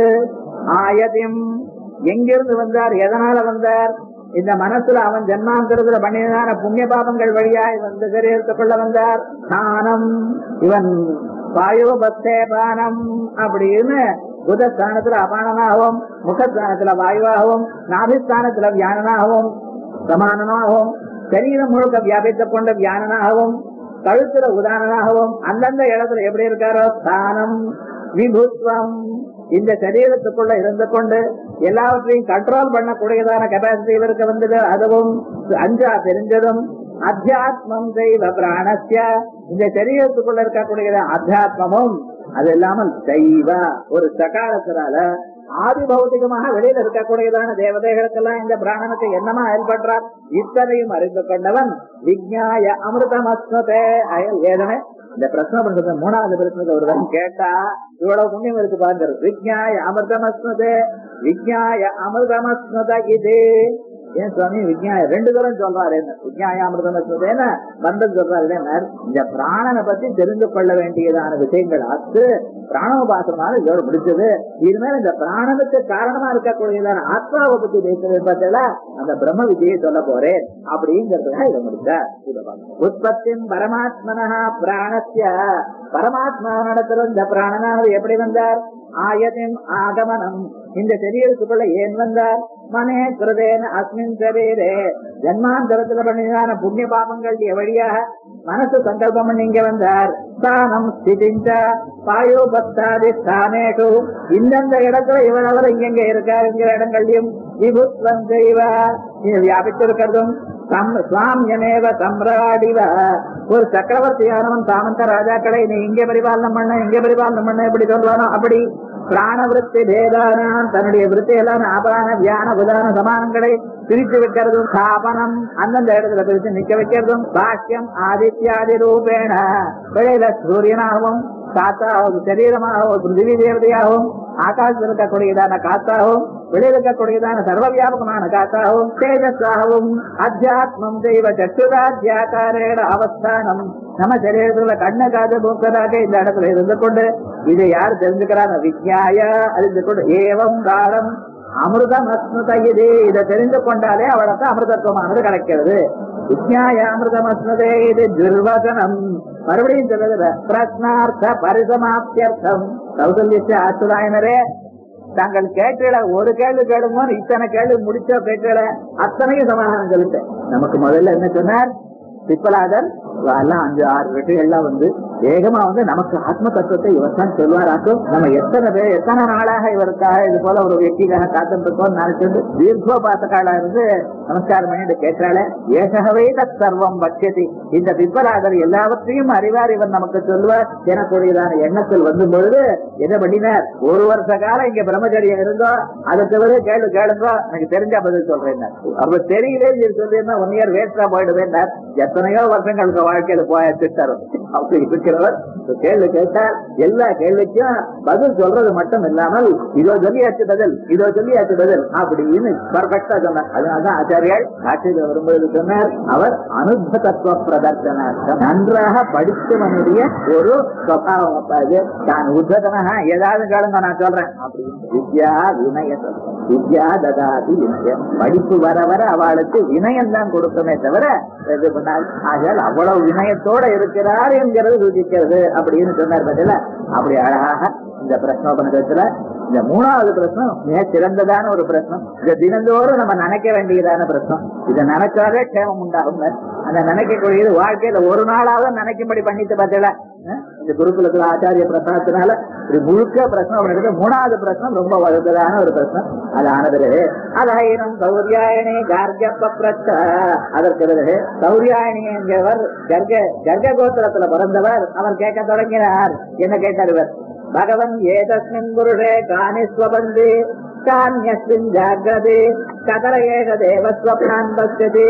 ஆயதிம் எங்கிருந்து வந்தார் எதனால வந்தார் இந்த மனசுல அவன் ஜென்மாந்திரத்துல பண்ணியதான புண்ணிய பாபங்கள் வழியாய் வந்து சரீரத்துக் கொள்ள வந்தார் ஸ்நானம் இவன் வாயு பக்தே பானம் அப்படின்னு புதஸ்தானத்துல அபானனாகவும் முகஸ்தானத்துல வாயுவாகவும் நாபிஸ்தானத்துல வியானனாகவும் சமானமாகவும் சரீரம் முழுக்க வியாபித்துக் கொண்ட வியானனாகவும் கழுத்துல உதாரணமாகவும் அந்தந்த இடத்துல எப்படி இருக்காரோ ஸ்தானம் விபுத்வம் இந்த சரீரத்துக்குள்ள இருந்து கொண்டு எல்லாவற்றையும் கண்ட்ரோல் பண்ணக்கூடியதான கெப்பாசிட்டி இவருக்கு வந்தது அதுவும் அஞ்சா தெரிஞ்சதும் அத்தியாத்மம் தெய்வ பிராணஸ்ய இந்த சரீரத்துக்குள்ள இருக்கக்கூடியது அத்தியாத்மமும் அது இல்லாமல் தெய்வ ஒரு சகாரத்தினால ஆதி பௌத்திகமாக வெளியில இருக்கக்கூடியதான தேவதைகளுக்கெல்லாம் இந்த பிராணனுக்கு என்னமா செயல்படுறார் இத்தனையும் அறிந்து கொண்டவன் விஜயாய அமிர்தமஸ்மதே அயல் வேதனை இந்த பிரச்சனை பண்றது மூணாவது பிரச்சனை ஒரு தரம் கேட்டா இவ்வளவு புண்ணியம் இருக்கு பாருங்க விஜயாய அமிர்தமஸ்மதே விஜயாய அமிர்தமஸ்மத இது ஏன் சுவாமி விஜயாய ரெண்டு தரம் சொல்றாரு என்ன விஜயாய அமிர்தமஸ்மதேன்னு பந்தம் சொல்றாரு என்ன இந்த பிராணனை பத்தி தெரிந்து கொள்ள வேண்டியதான விஷயங்கள் அத்து பிராணோபாசனால இதோட முடிச்சது இனிமேல் இந்த பிராணனுக்கு காரணமா இருக்கக்கூடியதான ஆத்மாவை பத்தி பேசுறது பார்த்தல அந்த பிரம்ம விஜயை சொல்ல போறேன் அப்படிங்கிறதுக்காக இதை முடிச்சார் இதை பாருங்க. உற்பத்தின் பரமாத்மனா பிராணஸ்ய பரமாத்மா நடத்துற இந்த பிராணனானது எப்படி வந்தார் ஆயதின் ஆகமனம் இந்த சரீரத்துக்குள்ள ஏன் வந்தார் மனே கிருதேன அஸ்மின் சரீரே ஜன்மாந்தரத்துல பண்ணிதான புண்ணிய பாபங்கள் வழியாக மனசு சங்கல்பம் பண்ணி இங்க வந்தார் ஸ்தானம் ஸ்திதிஞ்ச பாயோபத்தாதி ஸ்தானேஷு இந்தந்த இடத்துல இவரவர் இங்க இருக்காருங்கிற இடங்கள்லயும் விபுத்வம் செய்வ இது வியாபித்திருக்கிறதும் சம்- சுவாமியமேவ சம்ராடிவ ஒரு சக்கரவர்த்தியானவன் சாமந்த ராஜாக்களை நீ இங்க பரிபாலனம் பண்ண இங்க பரிபாலனம் பண்ண எப்படி சொல்றானோ அப்படி பிராணவிருத்தி பேதானாம் தன்னுடைய விருத்தி எல்லாம் ஆபரான வியான உதான சமானங்களை பிரித்து வைக்கிறதும் ஸ்தாபனம் அந்தந்த இடத்துல பிரித்து நிக்க வைக்கிறதும் பாக்கியம் ஆதித்யாதி ரூபேண வெளியில சூரியனாகவும் காத்தாகவும் சரீரமாகவும் பிருத்திவி தேவதையாகவும் ஆகாசத்தில் இருக்கக்கூடியதான காத்தாகவும் வெளியில் இருக்கக்கூடியதான சர்வ வியாபகமான காத்தாகவும் தேஜஸாகவும் அத்தியாத்மம் தெய்வ சற்றுராத்தியாக்காரேட அவஸ்தானம் நம்ம சரீரத்துல கண்ணு காது மூக்கதாக இந்த இடத்துல இருந்து கொண்டு இதை யார் தெரிஞ்சுக்கிறாங்க விஜயாய அறிந்து கொண்டு ஏவம் காலம் அமிர்தம் அஸ்மிருத இது இதை தெரிந்து கொண்டாலே அவளுக்கு அமிர்தத்துவமானது கிடைக்கிறது விஜயாய அமிர்தம் அஸ்மிருதே இது துர்வசனம் மறுபடியும் சொல்லுது பிரஸ்னார்த்த பரிசமாப்தியர்த்தம் கௌசல்ய ஆசுராயனரே தாங்கள் கேட்கல ஒரு கேள்வி கேளுங்க இத்தனை கேள்வி முடிச்ச கேட்கல அத்தனையும் சமாதானம் சொல்லிட்டேன் நமக்கு முதல்ல என்ன சொன்னார் பிப்பலாதர் எல்லாம் அஞ்சு ஆறு வெற்றிகள்லாம் வந்து வேகமா வந்து நமக்கு ஆத்ம தத்துவத்தை இவர் தான் சொல்வாராக்கும் நம்ம எத்தனை பேர் எத்தனை நாளாக இவருக்காக இது போல ஒரு வெற்றிக்காக காத்துட்டு இருக்கோம் நினைச்சிட்டு தீர்க்கோபாசகாலா இருந்து நமஸ்காரம் பண்ணிட்டு கேட்கிறாளே ஏகவே சர்வம் பட்சதி இந்த பிப்பலாதர் எல்லாவற்றையும் அறிவார் இவர் நமக்கு சொல்வார் எனக்குரியதான எண்ணத்தில் வந்த பொழுது என்ன பண்ணினார் ஒரு வருஷ காலம் இங்க பிரம்மச்சரியம் இருந்தோ அதை தவிர கேள்வி கேளுங்க எனக்கு தெரிஞ்ச பதில் சொல்றேன் அப்ப தெரியலே சொல்லியிருந்தா ஒன் இயர் வேஸ்டா போயிடுவேன் எத்தனையோ வருஷங்களுக்கு வாழ்க்கையில போய திட்டம் அப்படி இருக்கிறவர் ஒரு கேள்வி கேட்டார் எல்லா கேள்விக்கும் பதில் சொல்றது மட்டும் இல்லாமல் இதோ சொல்லியாச்சு பதில் இதோ சொல்லியாச்சு பதில் அப்படின்னு பர்ஃபெக்டா சொன்னார் அதனாலதான் ஆச்சாரியால் காட்சியில் வரும்போது சொன்னார் அவர் அனுபவ தத்துவ பிரதர்சனார்த்தம் நன்றாக படித்தவனுடைய ஒரு சுவாவம் அப்ப அது தான் உத்ததனாக ஏதாவது கேளுங்க நான் சொல்றேன் அப்படின்னு வித்யா வினய சொல்றேன். வித்யா ததாதி வினயம் படிப்பு வர வர அவளுக்கு வினயம் தான் கொடுக்குமே தவிர இது பண்ணாது ஆகையால் அவ்வளவு வினயத்தோட இருக்கிறார் என்கிறது சூಚಿக்கிறது அப்படின்னு சொன்னார் பதில அப்படி அழகாக இந்த பிரஸ்னோபனிடத்துல இந்த மூணாவது பிரச்சனம் மிக சிறந்ததான ஒரு பிரச்சனம் இதை தினந்தோறும் நம்ம நினைக்க வேண்டியதான பிரச்சனம் இதை நினைச்சாலே க்ஷேமம் உண்டாகும் அந்த நினைக்கக்கூடியது வாழ்க்கையில ஒரு நாளாவது நினைக்கும்படி பண்ணிட்டு பார்த்தல இந்த குருகுலத்துல ஆச்சாரிய பிரசனத்தினால இது முழுக்க பிரச்சனை பண்ணிட்டு மூணாவது பிரச்சனம் ரொம்ப வலுத்ததான ஒரு பிரச்சனம் அது ஆனது அதாயிரம் சௌரியாயணி கார்கப்ப பிரச்ச அதற்கு பிறகு சௌரியாயணி என்கிறவர் கர்க கர்க கோத்திரத்துல பிறந்தவர் அவர் கேட்க தொடங்கினார் என்ன கேட்டார் இவர் பகவன் ஏதஸ்மின் புருஷே காணி ஸ்வபந்தி கான்யஸ்மின் ஜாகிரதி கதர ஏக தேவஸ்வப்னான் பசியதி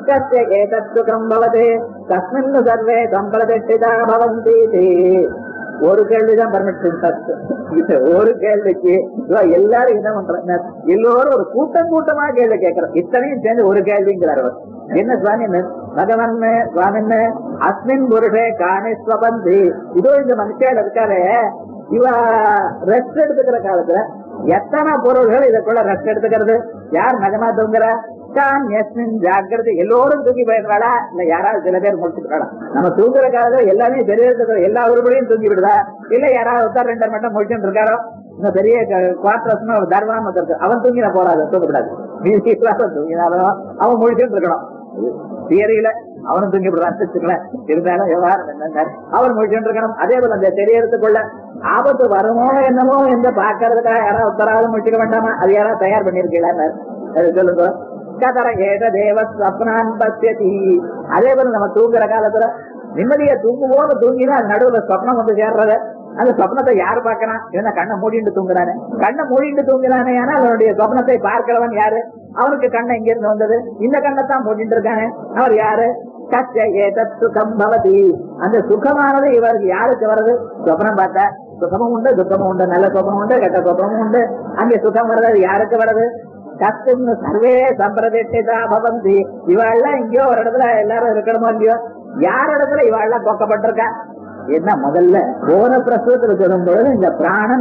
கஸ்ய ஏதத் சுகம் பவதே தஸ்மின்னு சர்வே சம்பிரதிஷ்டிதா பவந்தி ஒரு கேள்விதான் பர்மிஷன் ஃபர்ஸ்ட் இது ஒரு கேள்விக்கு இதோ எல்லாரும் என்ன பண்றாங்க எல்லோரும் ஒரு கூட்டம் கூட்டமா கேள்வி கேட்கறோம் இத்தனையும் சேர்ந்து ஒரு கேள்விங்கிறார் அவர் என்ன சுவாமி பகவன் சுவாமின்னு அஸ்மின் புருஷே காணி ஸ்வபந்தி இதோ இந்த மனுஷன் இருக்காரு இவ ரெஸ்ட் எடுத்துக்கிற காலத்துல எத்தனை பொருள்கள் இதுக்குள்ள ரெஸ்ட் எடுத்துக்கிறது யார் நிஜமா தூங்குறா தான் எஸ்மின் ஜாக்கிரதை எல்லோரும் தூங்கி போயிடுறாளா இல்ல யாராவது சில பேர் முடிச்சுக்கிறாளா நம்ம தூங்குற காலத்துல எல்லாமே பெரிய எல்லா உருப்படியும் தூங்கி விடுதா இல்ல யாராவது ஒருத்தர் ரெண்டர் மட்டும் முடிச்சுட்டு இருக்காரோ இந்த பெரிய குவார்டர்ஸ் ஒரு தர்வான் இருக்கு அவன் தூங்கின போறாது தூங்கக்கூடாது மீதி தூங்கினாலும் அவன் முடிச்சுட்டு இருக்கணும் தியரியில அவனும் தூங்கி விடுறான் வச்சுக்கல இருந்தாலும் விவகாரம் என்ன அவன் முடிச்சுட்டு இருக்கணும் அதே போல அந்த தெரியறதுக்குள்ள ஆபத்து வருமோ என்னமோ என்று பாக்குறதுக்காக யாராவது உத்தராவது முடிச்சுக்க வேண்டாமா அது யாராவது தயார் பண்ணிருக்கீங்களா அது சொல்லுங்க கதர ஏத தேவ ஸ்வப்னான் பசியதி அதே போல நம்ம தூங்குற காலத்துல நிம்மதியா தூங்குவோன்னு தூங்கினா அது நடுவுல சொப்னம் வந்து சேர்றது அந்த சொப்னத்தை யார் பார்க்கறான் என்ன கண்ணை மூடிட்டு தூங்குறானே கண்ணை மூடிட்டு தூங்குறானே ஆனால் அவனுடைய சொப்னத்தை பார்க்கிறவன் யாரு அவனுக்கு கண்ணை எங்க இருந்து வந்தது இந்த கண்ணை தான் மூடிட்டு இருக்கானே அவர் யாரு கச்ச ஏதத் சுகம் பவதி அந்த சுகமானது இவருக்கு யாருக்கு வருது சொப்னம் பார்த்தா சுகமும் உண்டு துக்கமும் உண்டு நல்ல சொப்பமும் உண்டு கெட்ட சொப்பமும் உண்டு அங்கே சுகம் வர்றது யாருக்கு வருது கத்துன்னு சர்வே சம்பிரதிஷ்டிதா பவந்தி இவாள்லாம் எங்கேயோ ஒரு இடத்துல எல்லாரும் இருக்கணுமோ இல்லையோ யார் இடத்துல இவாள்லாம் போக்கப்பட்டிருக்கா என்ன முதல்ல போன பிரசவத்துல சொல்லும் பொழுது இந்த பிராணன்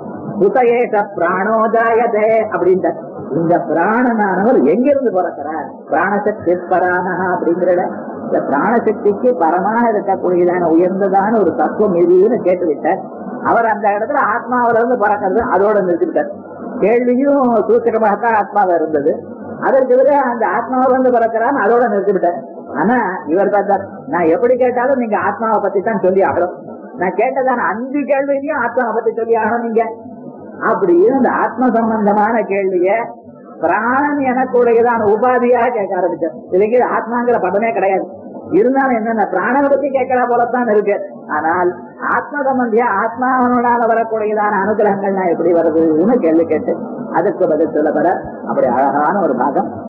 சுதயேஷ பிராணோதாயதே அப்படின்ற இந்த பிராணனானவர் எங்கிருந்து பிறக்கிறார் பிராணசக்தி பரானஹா அப்படிங்கிற இந்த பிராணசக்திக்கு பரமாக இருக்கக்கூடியதான உயர்ந்ததான ஒரு தத்துவம் எதுன்னு கேட்டுவிட்டார் அவர் அந்த இடத்துல ஆத்மாவில இருந்து பறக்கிறது அதோட நிறுத்திவிட்டார் கேள்வியும் சூத்திரமாகத்தான் ஆத்மாவா இருந்தது அதற்கு எதிராக அந்த ஆத்மாவை வந்து பிறக்கிறான்னு அதோட நிறுத்திவிட்டார் ஆனா இவர் பார்த்தார் நான் எப்படி கேட்டாலும் நீங்க ஆத்மாவை பத்தி தான் சொல்லி ஆகணும் நான் கேட்டதான அஞ்சு கேள்வியிலையும் ஆத்மாவை பத்தி சொல்லி ஆகணும் நீங்க அப்படின்னு அந்த ஆத்ம சம்பந்தமான கேள்விய பிராணன் எனக்குடையதான உபாதியாக கேட்க ஆரம்பிச்சார் இதுக்கு ஆத்மாங்கிற பதமே கிடையாது இருந்தாலும் என்னென்ன பிராணனை பத்தி கேட்கிற போலத்தான் இருக்கு ஆனால் ஆத்ம சம்பந்தியா ஆத்மாவனோடால வரக்கூடியதான அனுகிரகங்கள்லாம் எப்படி வருதுன்னு கேள்வி கேட்டு அதுக்கு பதில் சொல்லப்பட அப்படி அழகான ஒரு பாகம்